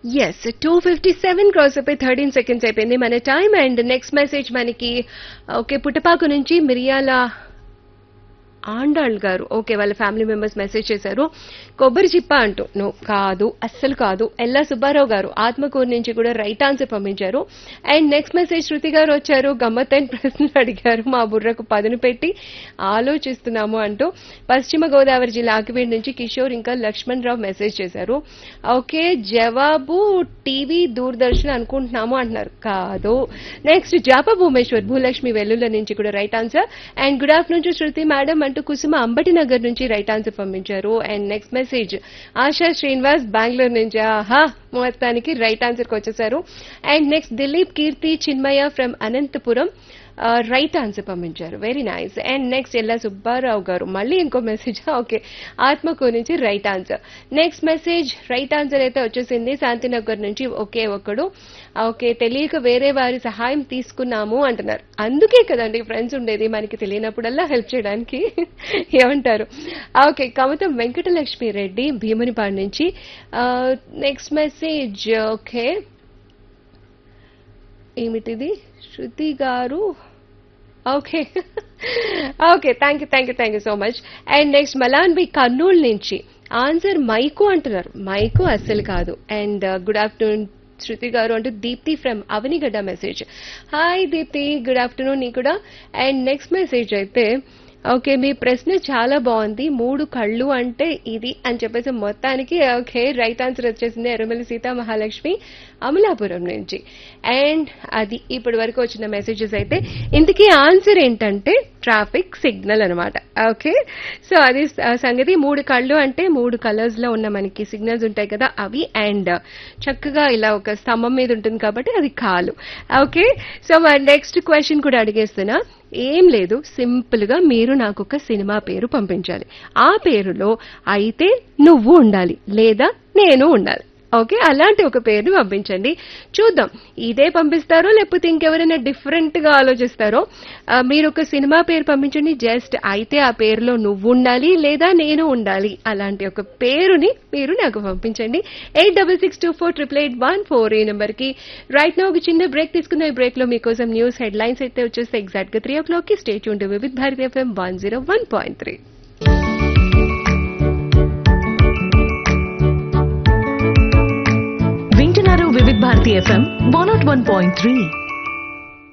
yes two fifty seven cross అయిపోయి thirteen seconds అయిపోయింది మన టైం అండ్ నెక్స్ట్ మెసేజ్ మనకి ఓకే పుట్టపాకు నుంచి మిరియాల ఆండాళ్ గారు ఓకే వాళ్ళ ఫ్యామిలీ మెంబర్స్ మెసేజ్ చేశారు కొబ్బరి చిప్ప అంటూ నో కాదు అస్సలు కాదు ఎల్లా సుబ్బారావు గారు ఆత్మకూరు నుంచి కూడా రైట్ ఆన్సర్ పంపించారు అండ్ నెక్స్ట్ మెసేజ్ శృతి గారు వచ్చారు గమ్మత్తైన ప్రశ్నలు అడిగారు మా బుర్రకు పదును పెట్టి ఆలోచిస్తున్నాము అంటూ పశ్చిమ గోదావరి జిల్లా ఆకివీడి నుంచి కిషోర్ ఇంకా లక్ష్మణ్ రావు మెసేజ్ చేశారు ఓకే జవాబు టీవీ దూరదర్శన్ అనుకుంటున్నాము అంటున్నారు కాదు నెక్స్ట్ జాప భూమేశ్వర్ భూలక్ష్మి వెల్లుల నుంచి కూడా right answer and good afternoon to Shruti madam అంటూ కుసుమ అంబటి నగర్ నుంచి రైట్ ఆన్సర్ పంపించారు and next message Asha Srinivas Bengaluru నుంచి ఆహా మొత్తానికి రైట్ ఆన్సర్కి వచ్చేసారు and next Dilip Keerthi Chinmaya from Anantapuram right answer పంపించారు very nice and next Ella Subbarao గారు మళ్ళీ ఇంకో మెసేజ్ ఓకే ఆత్మకూరు నుంచి right answer next message right answer అయితే వచ్చేసింది శాంతినగర్ నుంచి ఒకే ఒక్కడు ఓకే తెలియక వేరే వారి సహాయం తీసుకున్నాము అంటున్నారు అందుకే కదండి ఫ్రెండ్స్ ఉండేది మనకి తెలియనప్పుడల్లా హెల్ప్ చేయడానికి ఏమంటారు ఓకే కమతం వెంకటలక్ష్మి రెడ్డి భీమునిపాడు నుంచి నెక్స్ట్ మెసేజ్ ఓకే ఏమిటిది శృతి గారు okay okay thank you thank you thank you so much and next Malan B Kurnool నుంచి ఆన్సర్ మైకు అంటున్నారు మైకు అస్సలు కాదు అండ్ గుడ్ ఆఫ్టర్నూన్ శృతి గారు అంటూ Deepti from Avanigadda message hi Deepti good afternoon నీ కూడా అండ్ నెక్స్ట్ మెసేజ్ అయితే ఓకే మీ ప్రశ్న చాలా బాగుంది మూడు కళ్ళు అంటే ఇది అని చెప్పేసి మొత్తానికి ఓకే రైట్ ఆన్సర్ వచ్చేసింది ఎర్రమల్లి సీతా మహాలక్ష్మి అమలాపురం నుంచి అండ్ అది ఇప్పటి వరకు వచ్చిన మెసేజెస్ అయితే ఇంతకీ ఆన్సర్ ఏంటంటే ట్రాఫిక్ సిగ్నల్ అనమాట ఓకే సో అది స- సంగతి మూడు కళ్ళు అంటే మూడు కలర్స్ లో ఉన్న మనకి సిగ్నల్స్ ఉంటాయి కదా అవి అండ్ చక్కగా ఇలా ఒక స్తంభం మీద ఉంటుంది కాబట్టి అది కాలు ఓకే సో మరి నెక్స్ట్ క్వశ్చన్ కూడా అడిగేస్తున్నా ఏం లేదు సింపుల్ గా మీరు నాకు ఒక సినిమా పేరు పంపించాలి ఆ పేరులో అయితే నువ్వు ఉండాలి లేదా నేను ఉండాలి ఓకే అలాంటి ఒక పేరుని పంపించండి చూద్దాం ఇదే పంపిస్తారో లేకపోతే ఇంకెవరైనా డిఫరెంట్ గా ఆలోచిస్తారో ఆ, మీరు ఒక సినిమా పేరు పంపించండి జస్ట్ అయితే ఆ పేరులో నువ్వు ఉండాలి లేదా నేను ఉండాలి అలాంటి ఒక పేరుని మీరు నాకు పంపించండి eight double six two four triple eight one four ఈ నెంబర్ కి రైట్ నా ఒక చిన్న బ్రేక్ తీసుకుందాం ఈ బ్రేక్ లో మీకోసం న్యూస్ హెడ్ లైన్స్ అయితే వచ్చేస్తే ఎగ్జాక్ట్ గా త్రీ ఓ క్లాక్ కి స్టేట్ ఉంటే Vividh Bharati FM one zero one point three వింటున్నారు Vividh Bharati FM one not one point three